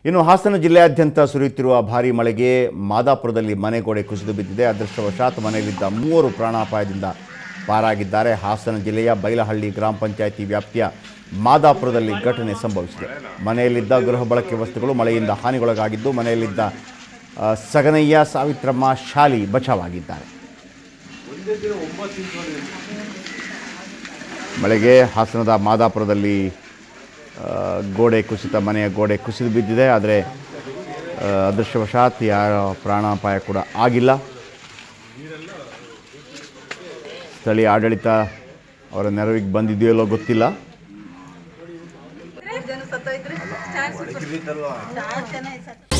ಇನ್ನು ಹಾಸನ ಜಿಲ್ಲೆಯಾದ್ಯಂತ ಸುರಿಯುತ್ತಿರುವ ಭಾರೀ ಮಳೆಗೆ ಮಾದಾಪುರದಲ್ಲಿ ಮನೆ ಗೋಡೆ ಕುಸಿದು ಬಿದ್ದಿದೆ ಅದೃಷ್ಟವಶಾತ್ ಮನೆಯಲ್ಲಿದ್ದ ಮೂವರು ಪ್ರಾಣಾಪಾಯದಿಂದ ಪಾರಾಗಿದ್ದಾರೆ ಹಾಸನ ಜಿಲ್ಲೆಯ ಬೈಲಹಳ್ಳಿ ಗ್ರಾಮ ಪಂಚಾಯಿತಿ ವ್ಯಾಪ್ತಿಯ ಮಾದಾಪುರದಲ್ಲಿ ಘಟನೆ ಸಂಭವಿಸಿದೆ ಮನೆಯಲ್ಲಿದ್ದ ಗೃಹ ಬಳಕೆ ವಸ್ತುಗಳು ಮಳೆಯಿಂದ ಹಾನಿಗೊಳಗಾಗಿದ್ದು ಮನೆಯಲ್ಲಿದ್ದ ಆ, ಸಗನಯ್ಯ ಸಾವಿತ್ರಮ್ಮ ಶಾಲಿ ಬಚಾವಾಗಿದ್ದಾರೆ ಮಳೆಗೆ ಹಾಸನದ ಮಾದಾಪುರದಲ್ಲಿ ಆ, ಗೋಡೆ ಕುಸಿತ ಮನೆಯ ಗೋಡೆ ಕುಸಿದು ಬಿದ್ದಿದೆ ಆದರೆ ಆ, ಅದೃಷ್ಟವಶಾತ್ ಯಾರ ಪ್ರಾಣಾಪಾಯ ಕೂಡ ಆಗಿಲ್ಲ ಸ್ಥಳೀಯ ಆಡಳಿತ ಅವರ ನೆರವಿಗೆ ಬಂದಿದೆಯೋ ಇಲ್ಲೋ ಗೊತ್ತಿಲ್ಲ ಜನ ಸತ್ತೋಯ್ತ್ರಿ ಚಾರ್ಜ್ ಜನ ಸತ್ತ